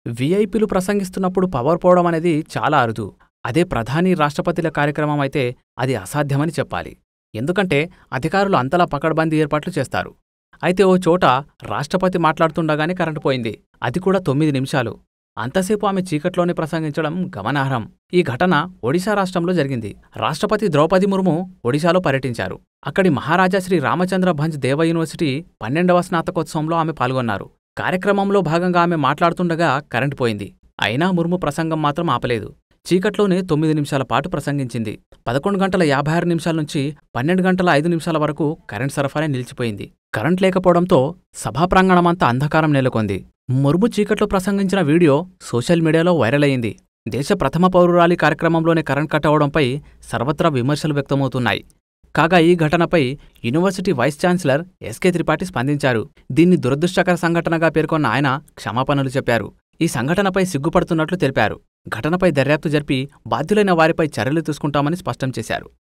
వీఐపీలు ప్రసంగిస్తున్నప్పుడు power పోవడం అనేది చాలా అరుదు అదే ప్రధాని రాష్ట్రపతిల కార్యక్రమం అయితే అది అసాధ్యమని చెప్పాలి ఎందుకంటే అధికారులు అంతలా పకడ్బందీ ఏర్పాట్లు చేస్తారు అయితే ఓ చోట రాష్ట్రపతి మాట్లాడుతుండగానే కరెంటు పోయింది అది కూడా తొమ్మిది నిమిషాలు అంతసేపు ఆమె చీకట్లోనే ప్రసంగించడం గమనార్హం ఈ ఘటన ఒడిశా రాష్ట్రంలో జరిగింది రాష్ట్రపతి ద్రౌపది ముర్ము ఒడిశాలో పర్యటించారు అక్కడి మహారాజా శ్రీ రామచంద్ర భంజ్ దేవ యూనివర్సిటీ పన్నెండవ స్నాతకోత్సవంలో ఆమె పాల్గొన్నారు కార్యక్రమంలో భాగంగా ఆమె మాట్లాడుతుండగా కరెంటు పోయింది అయినా ముర్ము ప్రసంగం మాత్రం ఆపలేదు చీకట్లోనే తొమ్మిది నిమిషాల పాటు ప్రసంగించింది పదకొండు గంటల యాభై ఆరు నిమిషాల నుంచి పన్నెండు గంటల ఐదు నిమిషాల వరకు కరెంట్ సరఫరా నిలిచిపోయింది కరెంట్ లేకపోవడంతో సభా ప్రాంగణమంతా అంధకారం నెలకొంది ముర్ము చీకట్లో ప్రసంగించిన వీడియో సోషల్ మీడియాలో వైరల్ అయింది దేశ ప్రథమ పౌరురాలి కార్యక్రమంలోనే కరెంట్ కట్ అవడంపై సర్వత్రా విమర్శలు వ్యక్తమవుతున్నాయి కాగా ఈ ఘటనపై university vice chancellor SK Tripathi స్పందించారు దీన్ని దురదృష్టకర సంఘటనగా పేర్కొన్న ఆయన క్షమాపణలు చెప్పారు ఈ సంఘటనపై సిగ్గుపడుతున్నట్లు తెలిపారు ఘటనపై దర్యాప్తు జరిపి బాధ్యులైన వారిపై చర్యలు తీసుకుంటామని స్పష్టం చేశారు